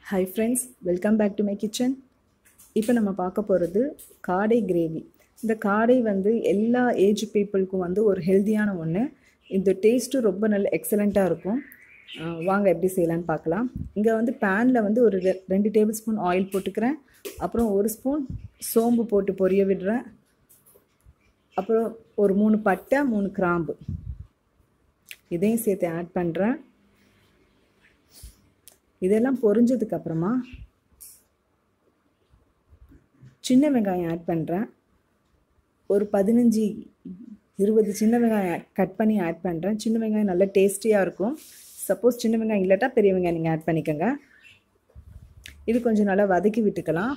hi friends welcome back to my kitchen இப்போ நம்ம பார்க்க போகிறது காடை கிரேவி இந்த காடை வந்து எல்லா ஏஜ் பீப்புளுக்கும் வந்து ஒரு ஹெல்த்தியான ஒன்று இந்த டேஸ்ட்டும் ரொம்ப நல்ல எக்ஸலண்ட்டாக இருக்கும் அஹ் வாங்க எப்படி செய்யலான்னு பார்க்கலாம் இங்கே வந்து பேனில் வந்து ஒரு ரெ- ரெண்டு டேபிள் ஸ்பூன் ஆயில் போட்டுக்கிறேன் அப்புறம் ஒரு ஸ்பூன் சோம்பு போட்டு பொரிய விடுறேன் அப்புறம் ஒரு மூணு பட்டை மூணு கிராம்பு இதையும் சேர்த்து ஆட் பண்ணுறேன் இதெல்லாம் பொரிஞ்சதுக்கு அப்புறமா சின்ன வெங்காயம் ஆட் பண்ணுறேன் ஒரு பதினஞ்சு இருபது சின்ன வெங்காயம் கட் பண்ணி ஆட் பண்ணுறேன் சின்ன வெங்காயம் நல்ல டேஸ்டியாக இருக்கும் சப்போஸ் சின்ன வெங்காயம் இல்லாட்டா பெரிய வெங்காயம் நீங்கள் ஆட் பண்ணிக்கோங்க இது கொஞ்சம் நல்லா வதக்கி விட்டுக்கலாம்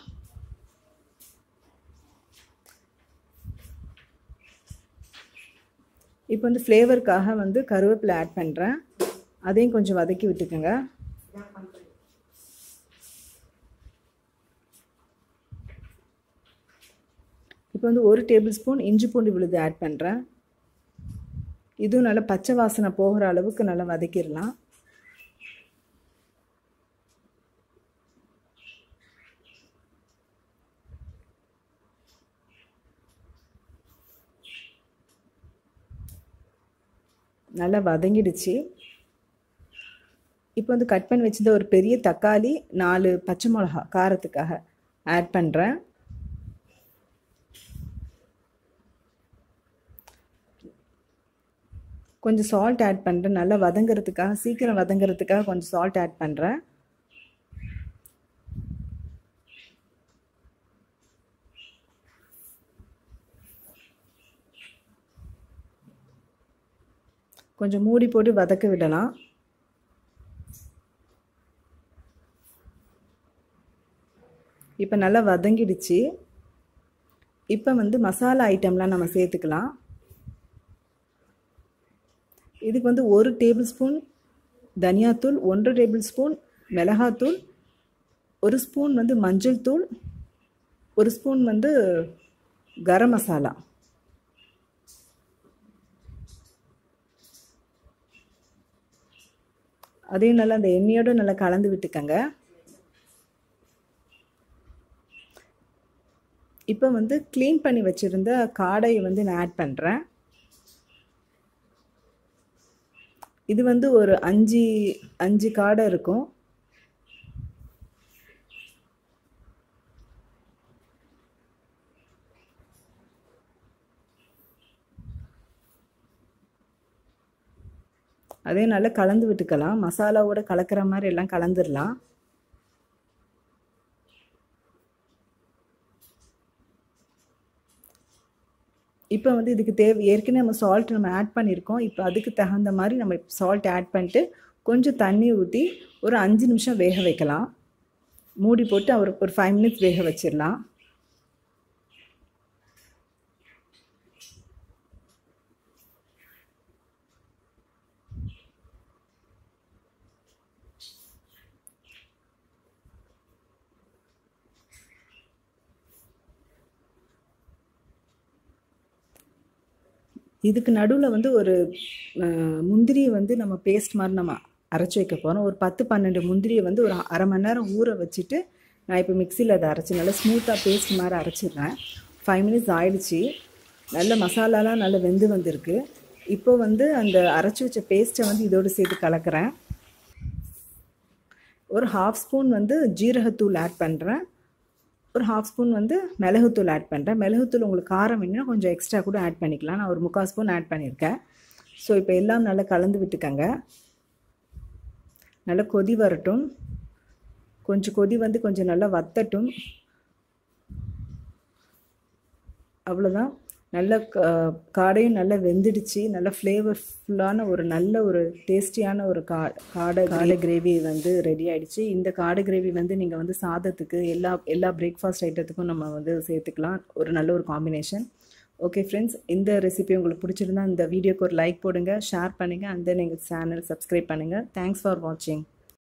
இப்போ வந்து ஃப்ளேவருக்காக வந்து கருவேப்பிலை ஆட் பண்ணுறேன் அதையும் கொஞ்சம் வதக்கி விட்டுக்கோங்க இப்போ வந்து ஒரு டேபிள் ஸ்பூன் இஞ்சி பூண்டு விழுது ஆட் பண்ணுறேன் இதுவும் நல்லா பச்சை வாசனை போகிற அளவுக்கு நல்லா வதக்கிடலாம் நல்லா வதங்கிடுச்சு இப்போ வந்து கட் பண்ணி வச்சிருந்த ஒரு பெரிய தக்காளி நாலு பச்சை மிளகா காரத்துக்காக ஆட் பண்ணுறேன் கொஞ்சம் சால்ட் ஆட் பண்ணுறேன் நல்லா வதங்கிறதுக்காக சீக்கிரம் வதங்கிறதுக்காக கொஞ்சம் சால்ட் ஆட் பண்ணுறேன் கொஞ்சம் மூடி போட்டு வதக்க விடலாம் இப்போ நல்லா வதங்கிடுச்சு இப்போ வந்து மசாலா ஐட்டம்லாம் நம்ம சேர்த்துக்கலாம் இதுக்கு வந்து ஒரு டேபிள் ஸ்பூன் தனியாத்தூள் ஒன்றரை டேபிள் ஸ்பூன் மிளகாத்தூள் ஒரு ஸ்பூன் வந்து மஞ்சள் தூள் ஒரு ஸ்பூன் வந்து கரம் மசாலா அதையும் நல்லா அந்த எண்ணெயோடு நல்லா கலந்து விட்டுக்கங்க இப்போ வந்து க்ளீன் பண்ணி வச்சுருந்த காடையை வந்து நான் ஆட் பண்ணுறேன் இது வந்து ஒரு அஞ்சு அஞ்சு காடை இருக்கும் அதே நல்லா கலந்து விட்டுக்கலாம் மசாலாவோட கலக்கிற மாதிரி எல்லாம் கலந்துடலாம் இப்போ வந்து இதுக்கு தேவை ஏற்கனவே நம்ம சால்ட் நம்ம ஆட் பண்ணியிருக்கோம் இப்போ அதுக்கு தகுந்த மாதிரி நம்ம சால்ட் ஆட் பண்ணிட்டு கொஞ்சம் தண்ணி ஊற்றி ஒரு அஞ்சு நிமிஷம் வேக வைக்கலாம் மூடி போட்டு அவர் ஒரு ஃபைவ் மினிட்ஸ் வேக வச்சிடலாம் இதுக்கு நடுவில் வந்து ஒரு முந்திரியை வந்து நம்ம பேஸ்ட் மாதிரி நம்ம அரைச்சி வைக்க போகிறோம் ஒரு பத்து பன்னெண்டு முந்திரியை வந்து ஒரு அரை மணி நேரம் ஊற வச்சுட்டு நான் இப்போ மிக்சியில் அதை அரைச்சி நல்லா ஸ்மூத்தாக பேஸ்ட் மாதிரி அரைச்சிடுறேன் ஃபைவ் மினிட்ஸ் ஆயிடுச்சு நல்ல மசாலாலாம் நல்லா வெந்து வந்திருக்கு இப்போ வந்து அந்த அரைச்சி வச்ச பேஸ்ட்டை வந்து இதோடு சேர்த்து கலக்கிறேன் ஒரு ஹாஃப் ஸ்பூன் வந்து ஜீரகத்தூள் ஆட் பண்ணுறேன் ஒரு ஹாஃப் ஸ்பூன் வந்து மிளகுத்தூள் ஆட் பண்ணுறேன் மிளகுத்தூள் உங்களுக்கு காரம் வேணும்னா கொஞ்சம் எக்ஸ்ட்ரா கூட ஆட் பண்ணிக்கலாம் நான் ஒரு முக்கால் ஸ்பூன் ஆட் பண்ணியிருக்கேன் ஸோ இப்போ எல்லாம் நல்லா கலந்து விட்டுக்கங்க நல்லா கொதி வரட்டும் கொஞ்சம் கொதி வந்து கொஞ்சம் நல்லா வத்தட்டும் அவ்வளோதான் நல்ல காடையும் நல்லா வெந்துடுச்சு நல்ல ஃப்ளேவர்ஃபுல்லான ஒரு நல்ல ஒரு டேஸ்டியான ஒரு கா காடை காடை கிரேவி வந்து ரெடி ஆகிடுச்சு இந்த காடை கிரேவி வந்து நீங்கள் வந்து சாதத்துக்கு எல்லா எல்லா பிரேக்ஃபாஸ்ட் ஐட்டத்துக்கும் நம்ம வந்து சேர்த்துக்கலாம் ஒரு நல்ல ஒரு காம்பினேஷன் ஓகே ஃப்ரெண்ட்ஸ் இந்த ரெசிபி உங்களுக்கு பிடிச்சிருந்தா இந்த வீடியோக்கு ஒரு லைக் போடுங்க ஷேர் பண்ணுங்கள் அண்ட் தென் எங்கள் சேனல் சப்ஸ்கிரைப் பண்ணுங்கள் தேங்க்ஸ் ஃபார் வாட்சிங்